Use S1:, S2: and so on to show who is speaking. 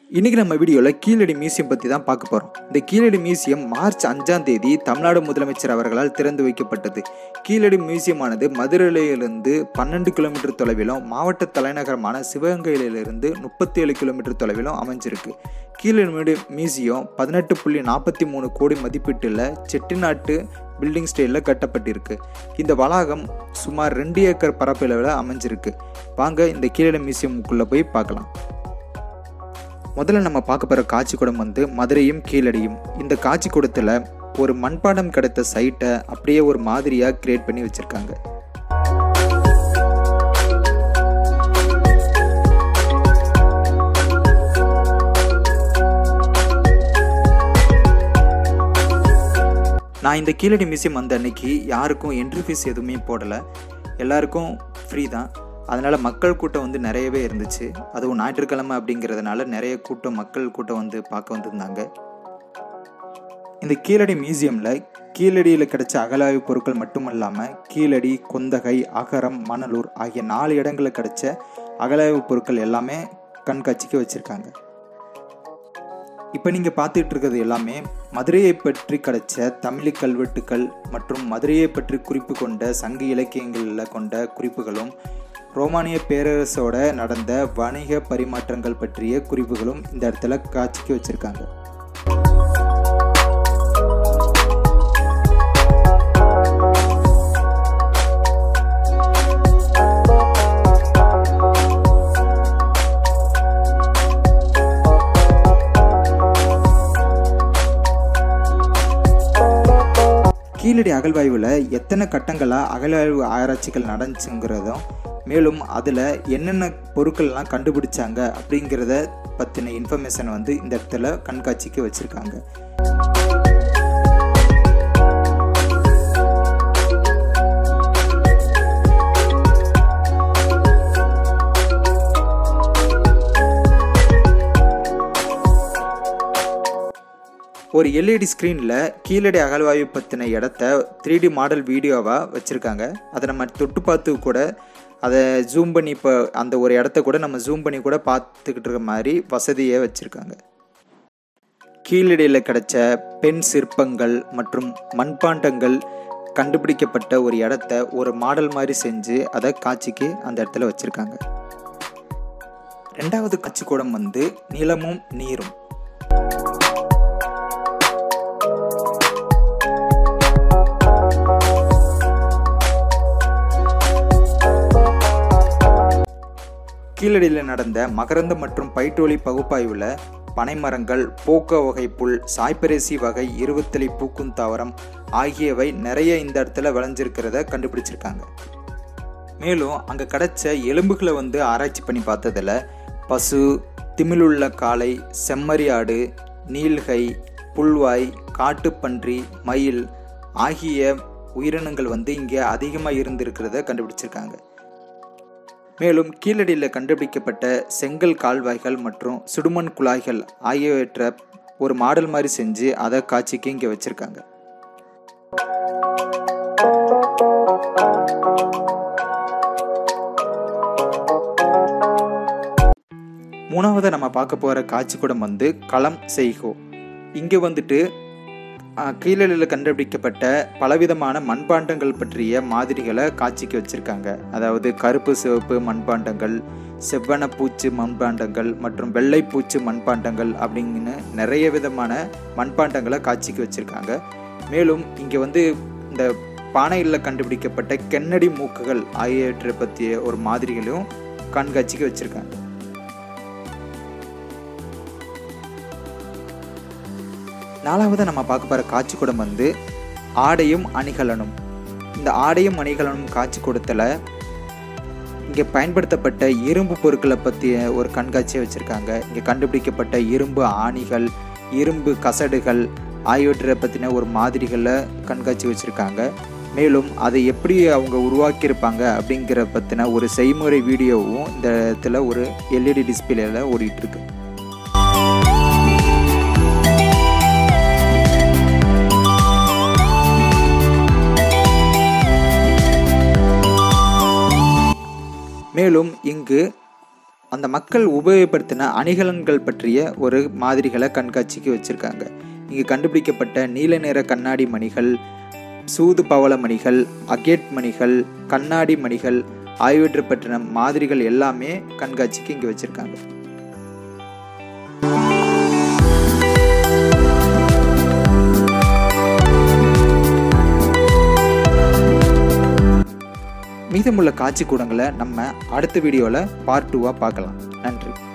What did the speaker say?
S1: இன்றைக்கி நம்ம வீடியோவில் கீழடி மியூசியம் பற்றி தான் பார்க்க போகிறோம் இந்த கீழடி மியூசியம் மார்ச் அஞ்சாம் தேதி தமிழ்நாடு முதலமைச்சர் அவர்களால் திறந்து வைக்கப்பட்டது கீழடி மியூசியமானது மதுரையிலிருந்து பன்னெண்டு கிலோமீட்டர் தொலைவிலும் மாவட்ட தலைநகரமான சிவகங்கையிலிருந்து முப்பத்தி ஏழு கிலோமீட்டர் தொலைவிலும் அமைஞ்சிருக்கு கீழடி மியூசியம் பதினெட்டு புள்ளி நாற்பத்தி மூணு கோடி மதிப்பீட்டில் செட்டிநாட்டு பில்டிங் ஸ்டைலில் கட்டப்பட்டிருக்கு இந்த வளாகம் சுமார் ரெண்டு ஏக்கர் பரப்பளவில் அமைஞ்சிருக்கு வாங்க இந்த கீழடி மியூசியமுக்குள்ளே போய் பார்க்கலாம் முதல்ல நம்ம பார்க்க போகிற காட்சி கூடம் வந்து மதுரையும் கீழடியும் இந்த காட்சி கூடத்தில் ஒரு மண்பாண்டம் கிடைத்த சைட்டை அப்படியே ஒரு மாதிரியாக கிரியேட் பண்ணி வச்சுருக்காங்க நான் இந்த கீழடி மியூசியம் வந்த அன்னைக்கு யாருக்கும் என்ட்ரி ஃபீஸ் எதுவுமே போடலை எல்லாருக்கும் ஃப்ரீ தான் அதனால் மக்கள் கூட்டம் வந்து நிறையவே இருந்துச்சு அதுவும் ஞாயிற்றுக்கிழமை அப்படிங்கிறதுனால நிறைய கூட்டம் மக்கள் கூட்டம் வந்து பார்க்க வந்திருந்தாங்க இந்த கீழடி மியூசியமில் கீழடியில் கிடைச்ச அகலாய்வு பொருட்கள் மட்டுமல்லாமல் கீழடி கொந்தகை அகரம் மணலூர் ஆகிய நாலு இடங்களில் கிடைச்ச அகலாய்வு பொருட்கள் எல்லாமே கண்காட்சிக்கு வச்சுருக்காங்க இப்போ நீங்கள் பார்த்துட்டு இருக்கிறது எல்லாமே மதுரையை பற்றி கிடைச்ச தமிழ் கல்வெட்டுக்கள் மற்றும் மதுரையை பற்றி குறிப்பு கொண்ட சங்க இலக்கியங்களில் கொண்ட குறிப்புகளும் ரோமானிய பேரரசோட நடந்த வணிக பரிமாற்றங்கள் பற்றிய குறிப்புகளும் இந்த இடத்துல காட்சிக்கு வச்சுருக்காங்க கீழடி அகழ்வாய்வில் எத்தனை கட்டங்களாக அகழ்வாய்வு ஆராய்ச்சிகள் நடந்துச்சுங்கிறதும் மேலும் அதில் என்னென்ன பொருட்கள்லாம் கண்டுபிடிச்சாங்க அப்படிங்கிறத பற்றின இன்ஃபர்மேஷன் வந்து இந்த இடத்துல கண்காட்சிக்கு வச்சுருக்காங்க ஒரு எல்இடி ஸ்க்ரீனில் கீழடி அகழ்வாய்வு பற்றின இடத்த த்ரீ டி மாடல் வீடியோவாக வச்சுருக்காங்க அதை நம்ம தொட்டு பார்த்து கூட அதை ஜூம் பண்ணி இப்போ அந்த ஒரு இடத்த கூட நம்ம ஜூம் பண்ணி கூட பார்த்துக்கிட்டு இருக்க மாதிரி வசதியை வச்சுருக்காங்க கீழடியில் கிடைச்ச பெண் சிற்பங்கள் மற்றும் மண்பாண்டங்கள் கண்டுபிடிக்கப்பட்ட ஒரு இடத்த ஒரு மாடல் மாதிரி செஞ்சு அதை காட்சிக்கு அந்த இடத்துல வச்சுருக்காங்க ரெண்டாவது காட்சி கூடம் வந்து நிலமும் நீரும் கீழடியில் நடந்த மகரந்த மற்றும் பைட்டோலி பகுப்பாய்வில் பனைமரங்கள் போக்க வகை புல் சாய்பரேசி வகை இருபத்தலி பூக்கும் தாவரம் ஆகியவை நிறைய இந்த இடத்துல விளைஞ்சிருக்கிறத கண்டுபிடிச்சிருக்காங்க மேலும் அங்கே கிடைச்ச எலும்புகளை வந்து ஆராய்ச்சி பண்ணி பார்த்ததில் பசு திமிழுள்ள காளை செம்மறி ஆடு நீல்கை புல்வாய் காட்டுப்பன்றி மயில் ஆகிய உயிரினங்கள் வந்து இங்கே அதிகமாக இருந்திருக்கிறத கண்டுபிடிச்சிருக்காங்க மேலும் கீழடியில் கண்டுபிடிக்கப்பட்ட செங்கல் கால்வாய்கள் மற்றும் சுடுமண் குழாய்கள் ஆகியவற்றை ஒரு மாடல் மாதிரி செஞ்சு அதை காட்சிக்கு இங்கே வச்சுருக்காங்க மூணாவது நம்ம பார்க்க போகிற காட்சி கூடம் வந்து களம் செய்கோ இங்கே வந்துட்டு கீழடியில் கண்டுபிடிக்கப்பட்ட பலவிதமான மண்பாண்டங்கள் பற்றிய மாதிரிகளை காட்சிக்கு வச்சுருக்காங்க அதாவது கருப்பு சிவப்பு மண்பாண்டங்கள் செவ்வன பூச்சு மண்பாண்டங்கள் மற்றும் வெள்ளை பூச்சு மண்பாண்டங்கள் அப்படின்னு நிறைய விதமான மண்பாண்டங்களை காட்சிக்கு வச்சுருக்காங்க மேலும் இங்கே வந்து இந்த பானையில் கண்டுபிடிக்கப்பட்ட கென்னடி மூக்குகள் ஆகியவற்றை பற்றிய ஒரு மாதிரிகளையும் கண்காட்சிக்கு வச்சுருக்காங்க நாலாவது நம்ம பார்க்க போகிற காட்சி கூடம் வந்து ஆடையும் அணிகலனும் இந்த ஆடையும் அணிகலனும் காட்சி கூடத்தில் இங்கே பயன்படுத்தப்பட்ட இரும்பு பொருட்களை பற்றிய ஒரு கண்காட்சியை வச்சுருக்காங்க இங்கே கண்டுபிடிக்கப்பட்ட இரும்பு ஆணிகள் இரும்பு கசடுகள் ஆகியவற்றை பற்றின ஒரு மாதிரிகளை கண்காட்சி வச்சுருக்காங்க மேலும் அதை எப்படி அவங்க உருவாக்கியிருப்பாங்க அப்படிங்கிற பற்றின ஒரு செய்முறை வீடியோவும் இந்த இடத்துல ஒரு எல்இடி டிஸ்பிளேல ஓடிட்டுருக்கு மேலும் இங்கு அந்த மக்கள் உபயோகப்படுத்தின அணிகலன்கள் பற்றிய ஒரு மாதிரிகளை கண்காட்சிக்கு வச்சுருக்காங்க இங்கே கண்டுபிடிக்கப்பட்ட நீல நிற கண்ணாடி மணிகள் சூது பவள மணிகள் அகேட் மணிகள் கண்ணாடி மணிகள் ஆகியவற்றை பற்றின மாதிரிகள் எல்லாமே கண்காட்சிக்கு இங்கே வச்சுருக்காங்க மீதமுள்ள காட்சி கூடங்களை நம்ம அடுத்த வீடியோவில் பார்ட் டூவாக பார்க்கலாம் நன்றி